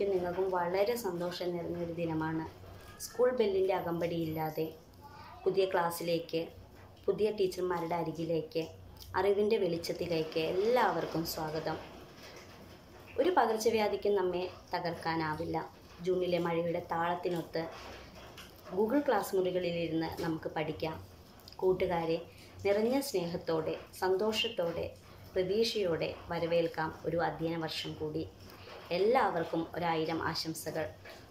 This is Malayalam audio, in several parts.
എനിക്കും നിങ്ങൾക്കും വളരെ സന്തോഷം നിറഞ്ഞൊരു ദിനമാണ് സ്കൂൾ ബെല്ലിൻ്റെ അകമ്പടിയില്ലാതെ പുതിയ ക്ലാസ്സിലേക്ക് പുതിയ ടീച്ചർമാരുടെ അരികിലേക്ക് അറിവിൻ്റെ വെളിച്ചത്തിലേക്ക് എല്ലാവർക്കും സ്വാഗതം ഒരു പകർച്ചവ്യാധിക്കും നമ്മെ തകർക്കാനാവില്ല ജൂണിലെ മഴയുടെ താളത്തിനൊത്ത് ഗൂഗിൾ ക്ലാസ് മുറികളിലിരുന്ന് നമുക്ക് പഠിക്കാം കൂട്ടുകാരെ നിറഞ്ഞ സ്നേഹത്തോടെ സന്തോഷത്തോടെ പ്രതീക്ഷയോടെ വരവേൽക്കാം ഒരു അധ്യയന വർഷം കൂടി എല്ലാവർക്കും ഒരായിരം ആശംസകൾ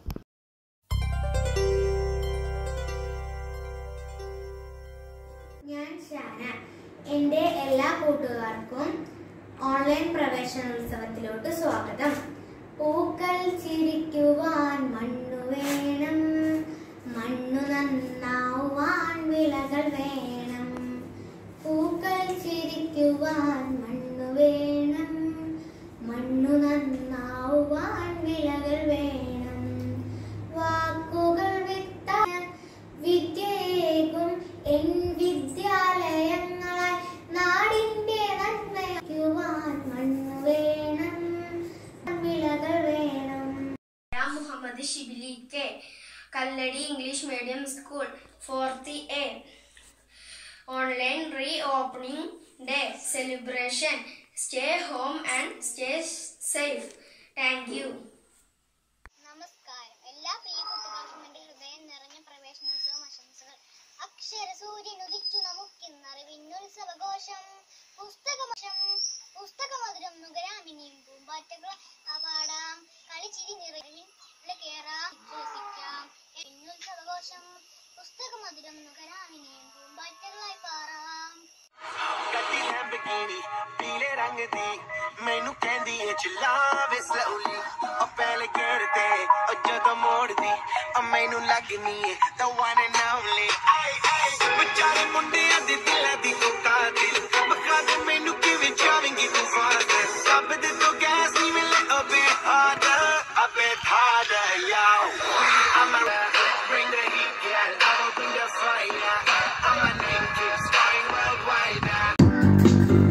ഞാൻ ഷാന എൻ്റെ എല്ലാ കൂട്ടുകാർക്കും ഓൺലൈൻ പ്രവേശനോത്സവത്തിലോട്ട് സ്വാഗതം പൂക്കൾ ചിരിക്കുവാൻ മണ്ണു വേണം മണ്ണു നന്നാവുവാൻ വിളകൾ വേണം പൂക്കൾ ചിരിക്കുവാൻ മണ്ണു വേണം മണ്ണു നന്നാവുവാൻ വിളകൾ വേണം വാക്കുകൾ വിത്താൻ വിദ്യയേകും എൻ വിദ്യാലയങ്ങളായി നാടിന്റെ നന്മയ്ക്കുവാൻ മണ്ണു വേണം വിളകൾ വേണം ഞാൻ Muhammad Shibili K Kalladi English medium school fourth A online reopening day celebration stay home and stay safe thank you നമസ്കാരം എല്ലാ പ്രിയ കൂട്ടുകാർക്കും എന്റെ ഹൃദയം നിറഞ്ഞ പ്രവേശനോത്സവ ആശംസകൾ അക്ഷര സൂര്യൻ ഉദിച്ചു നമുക്കിന്ന് അറിവിന്നുത്സവഘോഷം പുസ്തകമോഷം പുസ്തകമധുരം നുകരാമിനിയും പൂമ്പാറ്റകളെ പാടാം കളിച്ചിരി നിറവിൻ കേറാം രസിക്കാം ഇന്നുത്സവഘോഷം പുസ്തകമധുരം നുകരാമിനിയും പൂമ്പാറ്റകളായി പാറാം ਗੱਡੀ ਲੈਂਬਗੀਨੀ ਪੀਲੇ ਰੰਗ ਦੀ ਮੈਨੂੰ ਕਹਿੰਦੀ ਏ ਚਲਾਵੇ ਸਲੋਲੀ ਉਹ ਪਹਿਲੇ ਗੇਰ ਤੇ ਉਹ ਜਦੋਂ ਮੋੜਦੀ ਉਹ ਮੈਨੂੰ ਲੱਗਨੀ ਏ the one and only ਆਈ ਆਈ ਵਿਚਾਰੇ ਮੁੰਡਿਆਂ ਦੇ ਦਿਲਾਂ ਦੀ ਤੂੰ ਕਾਤਿਲ ਬਖਾ ਦੇ ਮੈਨੂੰ ਕਿਵੇਂ ਜਾਵੇਂਗੀ ਤੂੰ ਫਾਸਟ ਸਭ ਦੇ ਤੋਂ ਗੈਸ ਨਹੀਂ ਮਿਲੇ a bit harder a bit harder yo I'm a bring the heat yeah I will bring the fire I'm a name keep starring worldwide now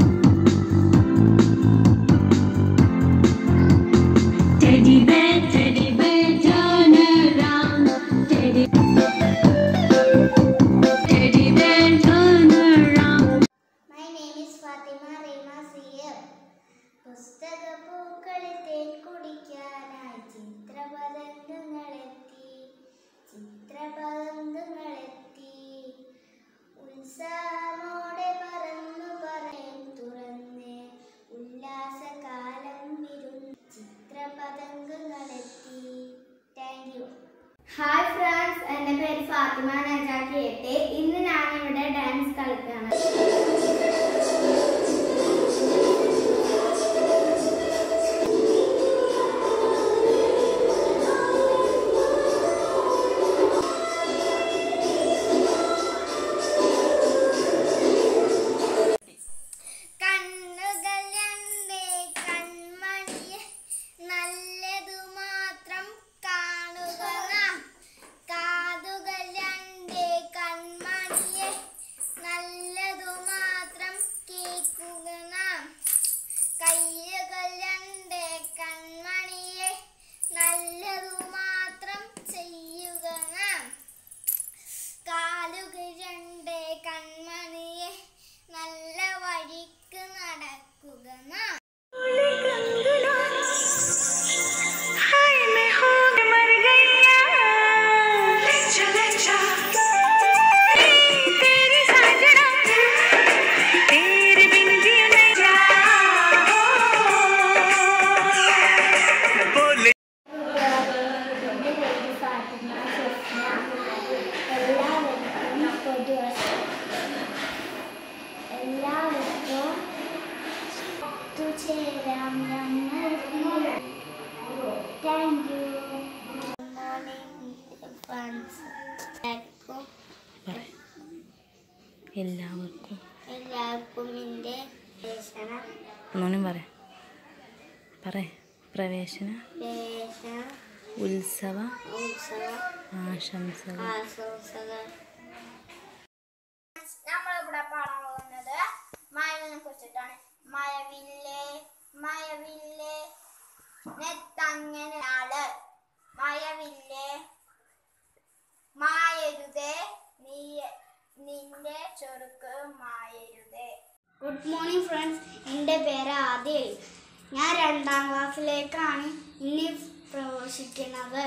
Teddy bear, teddy bear, turn around. Teddy, teddy bear, turn around. My name is Fatima Rema Siyar. പുസ്തക പൂക്കളിൽ തേൻ കുടിക്കാനായി ചിത്രപതംഗങ്ങളെത്തി ചിത്രപതംഗങ്ങളെത്തി ഉത്സാഹമോടെ പറന്നു പറയാൻ തുറന്ന് ഉല്ലാസകാലം വിരുന്ന് ചിത്രപതംഗങ്ങളെത്തി താങ്ക് യു ഹായ് ഫ്രണ്ട്സ് എൻ്റെ പേര് ഫാത്തിമ നജാക്കി എട്ടെ ഇന്ന് ഞാനിവിടെ ഡാൻസ് കളിക്കുകയാണ് കണ്ണുകൾ രണ്ടേ കൺമണിയെ നല്ലതു മാത്രം കാണുക നാം കാതുകൾ രണ്ടേ കൺമണിയെ നല്ലതു മാത്രം കേൾക്കുക നാം കയ്യുകൾ രണ്ടേ കൺമണിയെ നല്ലതു മാത്രം ചെയ്യുക നാം കാലുകൾ രണ്ട് കൺമണിയെ നല്ല വഴിക്ക് നടക്കുക നാം ਬੋਲੇ എല്ലാവർക്കും പൊതു എല്ലാവർക്കും ഒത്തുചേരാം ഞങ്ങൾ താങ്ക് യു മോർണിംഗ് ഫ്രണ്ട്സ് എല്ലാവർക്കും എല്ലാവർക്കും എല്ലാവർക്കും എൻ്റെ പ്രവേശന ഒന്നും പറ പറ പ്രവേശന പ്രവേശന ഉത്സവ ഉത്സവ ആശംസകൾ ആശംസകൾ നമ്മളിവിടെ പാടാൻ പോകുന്നത് മഴവിനെ കുറിച്ചിട്ടാണ് മഴവില്ലേ മഴവില്ലേ നെത്തങ്ങനാള് മയവില്ലേ മായരുതേ നീ നിന്റെ ചെറുക്ക് മായരുതേ ഗുഡ് മോർണിംഗ് ഫ്രണ്ട്സ് എൻ്റെ പേര് ആദിൽ ഞാൻ രണ്ടാം ക്ലാസ്സിലേക്കാണ് ഇനി പ്രവേശിക്കുന്നത്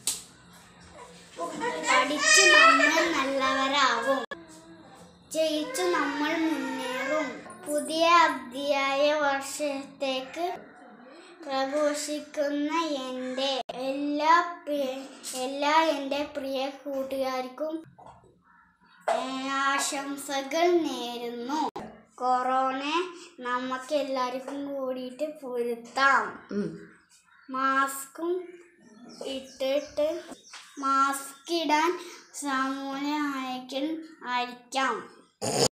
പഠിച്ച് നമ്മൾ നല്ലവരാകും ജയിച്ചു നമ്മൾ മുന്നേറും പുതിയ അധ്യായ വർഷത്തേക്ക് പ്രഘോഷിക്കുന്ന എൻ്റെ എല്ലാ പ്രിയ- എല്ലാ എൻ്റെ പ്രിയ കൂട്ടുകാർക്കും ഏ, ആശംസകൾ നേരുന്നു കൊറോണ നമുക്ക് എല്ലാവർക്കും കൂടിയിട്ട് പൊരുത്താം മാസ്കും ഇട്ടിട്ട് മാസ്ക് ഇടാൻ സാമൂഹ്യ അയക്കൻ ആയിരിക്കാം